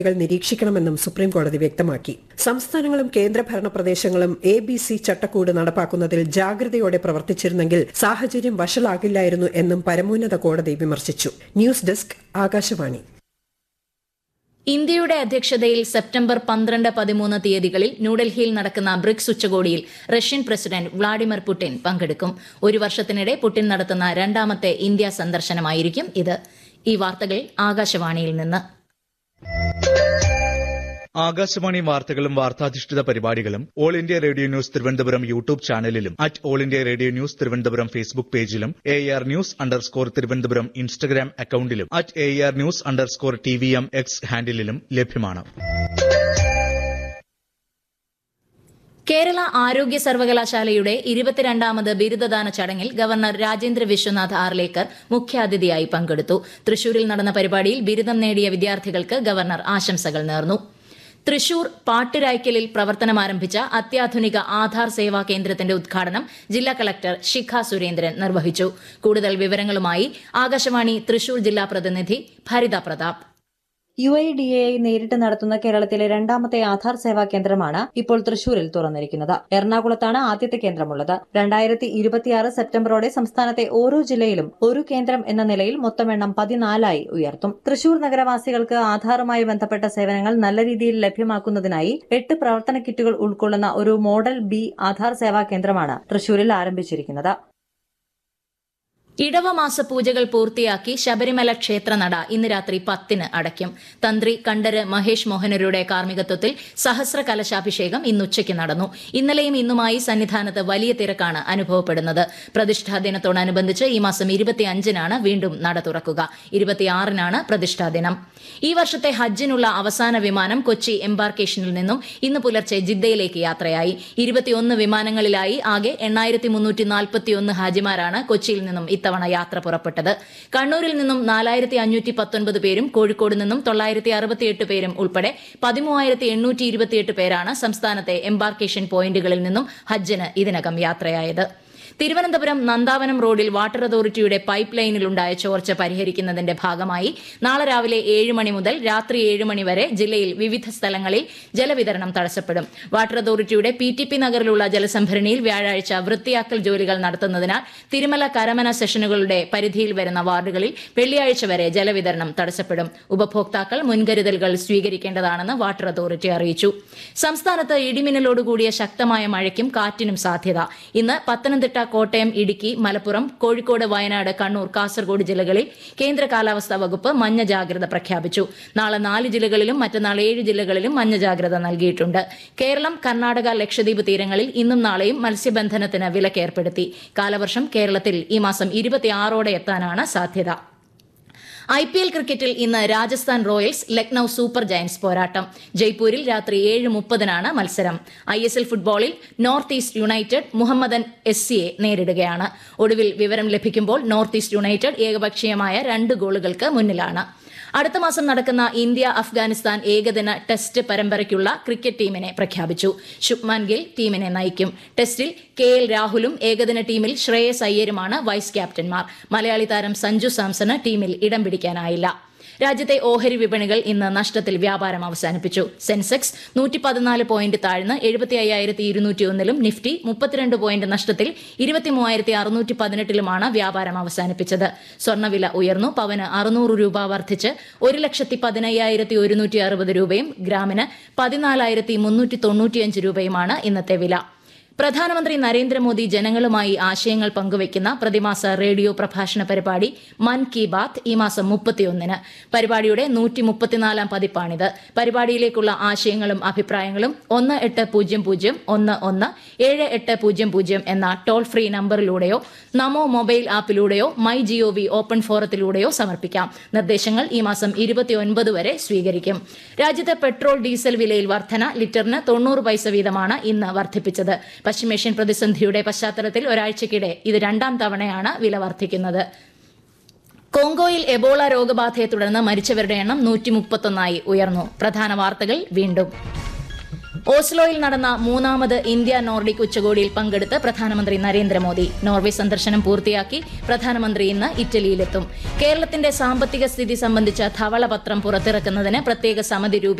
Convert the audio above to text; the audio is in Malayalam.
കൾ നിരീക്ഷിക്കണമെന്നും സുപ്രീംകോടതി വ്യക്തമാക്കി സംസ്ഥാനങ്ങളും കേന്ദ്രഭരണ പ്രദേശങ്ങളും എ ബി സി ചട്ടക്കൂട് നടപ്പാക്കുന്നതിൽ ജാഗ്രതയോടെ പ്രവർത്തിച്ചിരുന്നെങ്കിൽ സാഹചര്യം വഷളാകില്ലായിരുന്നു എന്നും പരമോന്നത കോടതി വിമർശിച്ചു ന്യൂസ് ഡെസ്ക് ആകാശവാണി ഇന്ത്യയുടെ അധ്യക്ഷതയിൽ സെപ്റ്റംബർ പന്ത്രണ്ട് പതിമൂന്ന് തീയതികളിൽ ന്യൂഡൽഹിയിൽ നടക്കുന്ന ബ്രിക്സ് ഉച്ചകോടിയിൽ റഷ്യൻ പ്രസിഡന്റ് വ്ളാഡിമിർ പുടിൻ പങ്കെടുക്കും ഒരു വർഷത്തിനിടെ പുടിൻ നടത്തുന്ന രണ്ടാമത്തെ ഇന്ത്യ സന്ദർശനമായിരിക്കും ഇത് ഈ വാർത്തകൾ ആകാശവാണിയിൽ നിന്ന് ആകാശവാണി വാർത്തകളും വാർത്താധിഷ്ഠിത പരിപാടികളും All India Radio news Thiruvananthapuram YouTube ചാനലിലും at All India Radio news Thiruvananthapuram Facebook പേജിലും A R news underscore Thiruvananthapuram Instagram അക്കൌണ്ടിലും at A R news underscore T V M X ഹാൻഡിലും ലഭ്യമാണ് കേരള ആരോഗ്യ സർവകലാശാലയുടെ ഇരുപത്തിരണ്ടാമത് ബിരുദദാന ചടങ്ങിൽ ഗവർണർ രാജേന്ദ്ര വിശ്വനാഥ് ആർലേക്കർ മുഖ്യാതിഥിയായി പങ്കെടുത്തു തൃശൂരിൽ നടന്ന പരിപാടിയിൽ ബിരുദം നേടിയ വിദ്യാർത്ഥികൾക്ക് ഗവർണർ ആശംസകൾ നേർന്നു തൃശൂർ പാട്ടുരായ്ക്കലിൽ പ്രവർത്തനമാരംഭിച്ച അത്യാധുനിക ആധാർ സേവാ കേന്ദ്രത്തിന്റെ ഉദ്ഘാടനം ജില്ലാ കളക്ടർ ശിഖ സുരേന്ദ്രൻ നിർവഹിച്ചു കൂടുതൽ വിവരങ്ങളുമായി ആകാശവാണി തൃശൂർ ജില്ലാ പ്രതിനിധി Bharitha Pratap U I D A നേരിട്ട് നടത്തുന്ന കേരളത്തിലെ രണ്ടാമത്തെ ആധാർ സേവാ കേന്ദ്രമാണ് ഇപ്പോൾ തൃശൂരിൽ തുറന്നിരിക്കുന്നത് എറണാകുളത്താണ് ആദ്യത്തെ കേന്ദ്രമുള്ളത് രണ്ടായിരത്തി ഇരുപത്തിയാറ് സെപ്റ്റംബറോടെ സംസ്ഥാനത്തെ ഓരോ ജില്ലയിലും ഒരു കേന്ദ്രം എന്ന നിലയിൽ മൊത്തം എണ്ണം പതിനാലായി ഉയർത്തും തൃശൂർ നഗരവാസികൾക്ക് ആധാറുമായി ബന്ധപ്പെട്ട സേവനങ്ങൾ നല്ല രീതിയിൽ ലഭ്യമാക്കുന്നതിനായി എട്ട് പ്രവർത്തന കിറ്റുകൾ ഉൾക്കൊള്ളുന്ന ഒരു മോഡൽ ബി ആധാർ സേവാ കേന്ദ്രമാണ് തൃശൂരിൽ ആരംഭിച്ചിരിക്കുന്നത് ഇടവമാസ പൂജകൾ പൂർത്തിയാക്കി ശബരിമല ക്ഷേത്രനട ഇന്ന് രാത്രി പത്തിന് അടയ്ക്കും തന്ത്രി കണ്ഠര് മഹേഷ് മോഹനരുടെ കാർമ്മികത്വത്തിൽ സഹസ്ര കലശാഭിഷേകം ഇന്ന് ഉച്ചയ്ക്ക് നടന്നു ഇന്നലെയും ഇന്നുമായി സന്നിധാനത്ത് വലിയ തിരക്കാണ് അനുഭവപ്പെടുന്നത് പ്രതിഷ്ഠാ ദിനത്തോടനുബന്ധിച്ച് ഈ മാസം ഇരുപത്തിയഞ്ചിനാണ് വീണ്ടും നട തുറക്കുക ഇരുപത്തിയാറിനാണ് പ്രതിഷ്ഠാ ദിനം ഈ വർഷത്തെ ഹജ്ജിനുള്ള അവസാന വിമാനം കൊച്ചി എംബാർക്കേഷനിൽ നിന്നും ഇന്ന് പുലർച്ചെ ജിദ്ദയിലേക്ക് യാത്രയായി ഇരുപത്തിയൊന്ന് വിമാനങ്ങളിലായി ആകെ എണ്ണായിരത്തി മുന്നൂറ്റി നാൽപ്പത്തിയൊന്ന് ഹാജിമാരാണ് കൊച്ചിയിൽ നിന്നും ഇത്തവണ യാത്ര പുറപ്പെട്ടത് കണ്ണൂരിൽ നിന്നും നാലായിരത്തി അഞ്ഞൂറ്റി പത്തൊൻപത് പേരും കോഴിക്കോട് നിന്നും തൊള്ളായിരത്തി അറുപത്തിയെട്ട് പേരും ഉൾപ്പെടെ പതിമൂവായിരത്തി എണ്ണൂറ്റി ഇരുപത്തിയെട്ട് പേരാണ് സംസ്ഥാനത്തെ എംബാർക്കേഷൻ പോയിന്റുകളിൽ നിന്നും ഹജ്ജിന് ഇതിനകം യാത്രയായത് തിരുവനന്തപുരം നന്ദാവനം റോഡിൽ വാട്ടർ അതോറിറ്റിയുടെ പൈപ്പ് ലൈനിലുണ്ടായ ചോർച്ച പരിഹരിക്കുന്നതിന്റെ ഭാഗമായി നാളെ രാവിലെ ഏഴ് മണി മുതൽ രാത്രി ഏഴ് മണി വരെ ജില്ലയിൽ വിവിധ സ്ഥലങ്ങളിൽ ജലവിതരണം തടസ്സപ്പെടും വാട്ടർ അതോറിറ്റിയുടെ പി ടി പി നഗറിലുള്ള ജലസംഭരണിയിൽ വ്യാഴാഴ്ച വൃത്തിയാക്കൽ ജോലികൾ നടത്തുന്നതിനാൽ തിരുമല കരമന സെഷനുകളുടെ പരിധിയിൽ വരുന്ന വാർഡുകളിൽ വെള്ളിയാഴ്ച വരെ ജലവിതരണം തടസ്സപ്പെടും ഉപഭോക്താക്കൾ മുൻകരുതലുകൾ സ്വീകരിക്കേണ്ടതാണെന്ന് വാട്ടർ അതോറിറ്റി അറിയിച്ചു സംസ്ഥാനത്ത് ഇടിമിന്നലോടുകൂടിയ ശക്തമായ മഴയ്ക്കും കാറ്റിനും സാധ്യത ഇന്ന് പത്തനംതിട്ട കോട്ടയം ഇടുക്കി മലപ്പുറം കോഴിക്കോട് വയനാട് കണ്ണൂർ കാസർഗോഡ് ജില്ലകളിൽ കേന്ദ്ര കാലാവസ്ഥാ വകുപ്പ് മഞ്ഞ ജാഗ്രത പ്രഖ്യാപിച്ചു നാളെ നാല് ജില്ലകളിലും മറ്റന്നാൾ ഏഴ് ജില്ലകളിലും മഞ്ഞ ജാഗ്രത നൽകിയിട്ടുണ്ട് കേരളം കർണാടക ലക്ഷദ്വീപ് തീരങ്ങളിൽ ഇന്നും നാളെയും മത്സ്യബന്ധനത്തിന് വിലക്കേർപ്പെടുത്തി കാലവർഷം കേരളത്തിൽ ഈ മാസം ഇരുപത്തിയാറോടെ എത്താനാണ് സാധ്യത ഐ പി എൽ ക്രിക്കറ്റിൽ ഇന്ന് Rajasthan Royals Lucknow Super Giants പോരാട്ടം ജയ്പൂരിൽ രാത്രി ഏഴ് മുപ്പതിനാണ് മത്സരം ഐ എസ് എൽ ഫുട്ബോളിൽ North East United Mohammedan S സിയെ നേരിടുകയാണ് ഒടുവിൽ വിവരം ലഭിക്കുമ്പോൾ നോർത്ത് ഈസ്റ്റ് യുണൈറ്റഡ് ഏകപക്ഷീയമായ രണ്ട് ഗോളുകൾക്ക് മുന്നിലാണ് അടുത്ത മാസം നടക്കുന്ന ഇന്ത്യ അഫ്ഗാനിസ്ഥാൻ ഏകദിന ടെസ്റ്റ് പരമ്പരയ്ക്കുള്ള ക്രിക്കറ്റ് ടീമിനെ പ്രഖ്യാപിച്ചു ശുഭ്മാൻ ഗിൽ ടീമിനെ നയിക്കും ടെസ്റ്റിൽ കെ എൽ രാഹുലും ഏകദിന ടീമിൽ ശ്രേയസ് അയ്യരുമാണ് വൈസ് ക്യാപ്റ്റന്മാർ മലയാളി താരം സഞ്ജു സാംസണ് ടീമിൽ ഇടം പിടിക്കാനായില്ല രാജ്യത്തെ ഓഹരി വിപണികൾ ഇന്ന് നഷ്ടത്തിൽ വ്യാപാരം അവസാനിപ്പിച്ചു സെൻസെക്സ് നൂറ്റി പതിനാല് പോയിന്റ് താഴ്ന്ന് എഴുപത്തി അയ്യായിരത്തി ഇരുന്നൂറ്റി ഒന്നിലും നിഫ്റ്റി മുപ്പത്തിരണ്ട് പോയിന്റ് നഷ്ടത്തിൽ ഇരുപത്തി മൂവായിരത്തി അറുന്നൂറ്റി പതിനെട്ടിലുമാണ് വ്യാപാരം അവസാനിപ്പിച്ചത് സ്വർണ്ണവില ഉയർന്നു പവന് അറുന്നൂറ് രൂപ വർദ്ധിച്ച് ഒരു ലക്ഷത്തി പതിനയ്യായിരത്തി ഒരുന്നൂറ്റി അറുപത് രൂപയും ഗ്രാമിന് പതിനാലായിരത്തി മുന്നൂറ്റി തൊണ്ണൂറ്റിയഞ്ച് രൂപയുമാണ് ഇന്നത്തെ വില പ്രധാനമന്ത്രി നരേന്ദ്രമോദി ജനങ്ങളുമായി ആശയങ്ങൾ പങ്കുവയ്ക്കുന്ന പ്രതിമാസ റേഡിയോ പ്രഭാഷണ പരിപാടി മൻ കി ബാത്ത് ഈ മാസം മുപ്പത്തിയൊന്നിന് പരിപാടിയുടെ നൂറ്റി മുപ്പത്തിനാലാം പതിപ്പാണിത് പരിപാടിയിലേക്കുള്ള ആശയങ്ങളും അഭിപ്രായങ്ങളും ഒന്ന് എട്ട് പൂജ്യം പൂജ്യം ഒന്ന് ഒന്ന് ഏഴ് എട്ട് പൂജ്യം പൂജ്യം എന്ന ടോൾ ഫ്രീ നമ്പറിലൂടെയോ നമോ മൊബൈൽ ആപ്പിലൂടെയോ മൈ ജിഒ വി ഓപ്പൺ ഫോറത്തിലൂടെയോ സമർപ്പിക്കാം നിർദ്ദേശങ്ങൾ ഈ മാസം ഇരുപത്തിയൊൻപത് വരെ സ്വീകരിക്കും രാജ്യത്തെ പെട്രോൾ ഡീസൽ വിലയിൽ വർധന ലിറ്ററിന് തൊണ്ണൂറ് പൈസ വീതമാണ് ഇന്ന് വർദ്ധിപ്പിച്ചത് പശ്ചിമേഷ്യൻ പ്രതിസന്ധിയുടെ പശ്ചാത്തലത്തിൽ ഒരാഴ്ചക്കിടെ ഇത് രണ്ടാം തവണയാണ് വില വർദ്ധിക്കുന്നത് കോങ്കോയിൽ എബോള രോഗബാധയെ തുടർന്ന് മരിച്ചവരുടെ എണ്ണം നൂറ്റി മുപ്പത്തൊന്നായി ഉയർന്നു പ്രധാന വാർത്തകൾ വീണ്ടും ഓസ്ലോയിൽ നടന്ന മൂന്നാമത് ഇന്ത്യ നോർഡിക് ഉച്ചകോടിയിൽ പങ്കെടുത്ത് പ്രധാനമന്ത്രി നരേന്ദ്രമോദി നോർവേ സന്ദർശനം പൂർത്തിയാക്കി പ്രധാനമന്ത്രി ഇന്ന് ഇറ്റലിയിലെത്തും കേരളത്തിന്റെ സാമ്പത്തിക സ്ഥിതി സംബന്ധിച്ച ധവളപത്രം പുറത്തിറക്കുന്നതിന് പ്രത്യേക സമിതി രൂപീകരിച്ചു